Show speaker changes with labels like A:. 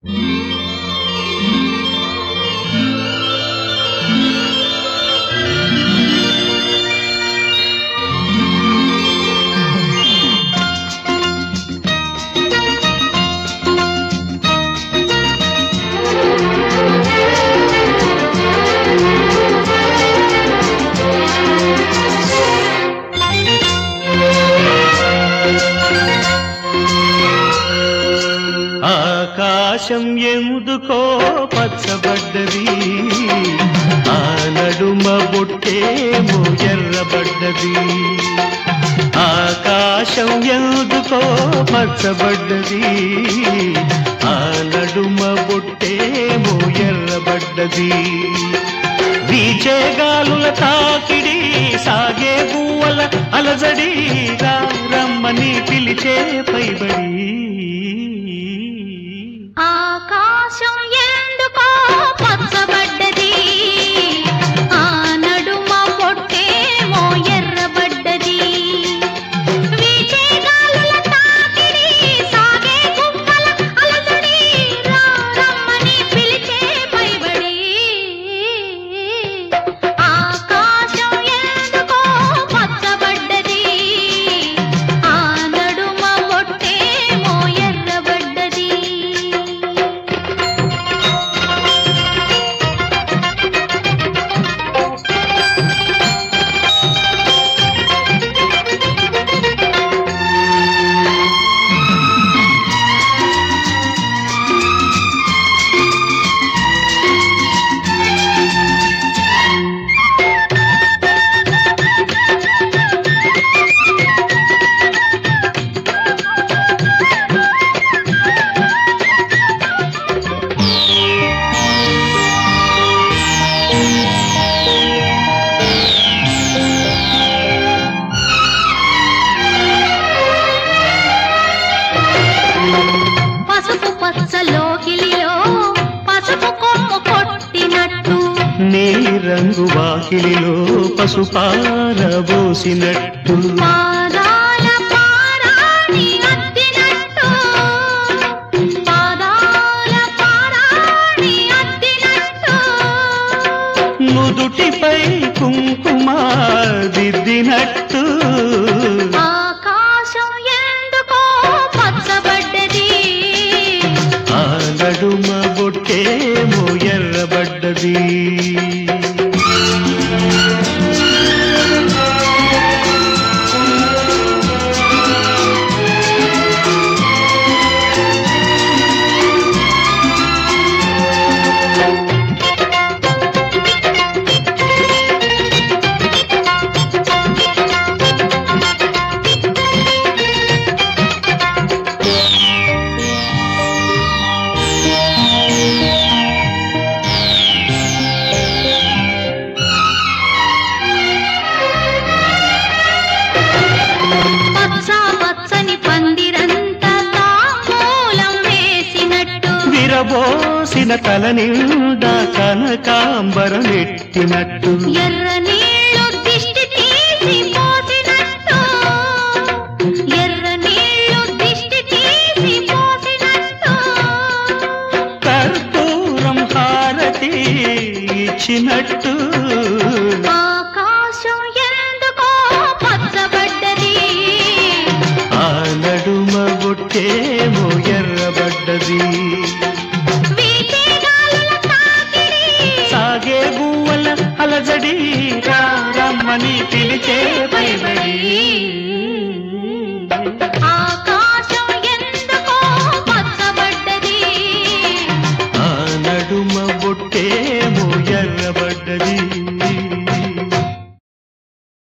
A: ఆకాశం ఎందుకో పచ్చబడ్డది ఆ నడుమ బొట్టేమో ఎర్రబడ్డది ఆకాశం ఎందుకో పచ్చబడ్డది ఆ నడుమ బొట్టేమో ఎర్రబడ్డది వీచే గాలుల తాకిడి సాగే గువ్వల అలజడి రా రమ్మని పిలిచే పైబడి
B: ఆకాశం ఎందుకో పచ్చబడ్డది ఆ నడుమ పొట్టేమో ఎర్రబడ్డది వీచే గాలుల తాకిడి సాగే గువ్వల అలజడి రా రమ్మని పిలిచే పైబడి ఆకాశం ఎందుకో పచ్చబడ్డది ఆ నడుమ పొట్టేమో ఎర్రబడ్డది పసుపు పచ్చలోకిలిలో పసుపు కొమ్ము కొట్టినట్టు
A: నీ రంగు వాకిలిలో పసుపారబోసినట్టు
B: పాదాల పారాణి అద్దినట్టు పాదాల పారాణి అద్దినట్టు
A: నుదుటిపై కుంకుమ దిద్దినట్టు
B: ఆకాశం ఎందుకో పచ్చబడ్డది
A: ఆ నడుమ బొట్టేమో ఎర్రబడ్డది
B: పచ్చ పచ్చని పందిరంతా తాంబూలం వేసినట్టు
A: విరబోసిన తల నిండా కనకాంబరమెట్టినట్టు
B: ఎర్ర నీళ్లు దిష్టి తీసి పోసినట్టు ఎర్ర నీళ్లు దిష్టి తీసి పోసినట్టు
A: కర్పూరం హారతి ఇచ్చినట్టు
B: ఆకాశం ఎందుకో పచ్చబడ్డది
A: ఆ నడుమ బొట్టేమో ఎర్రబడ్డది
B: వీచే గాలుల తాకిడి
A: సాగే గువ్వల అలజడి రా రమ్మని పిలిచే పైబడి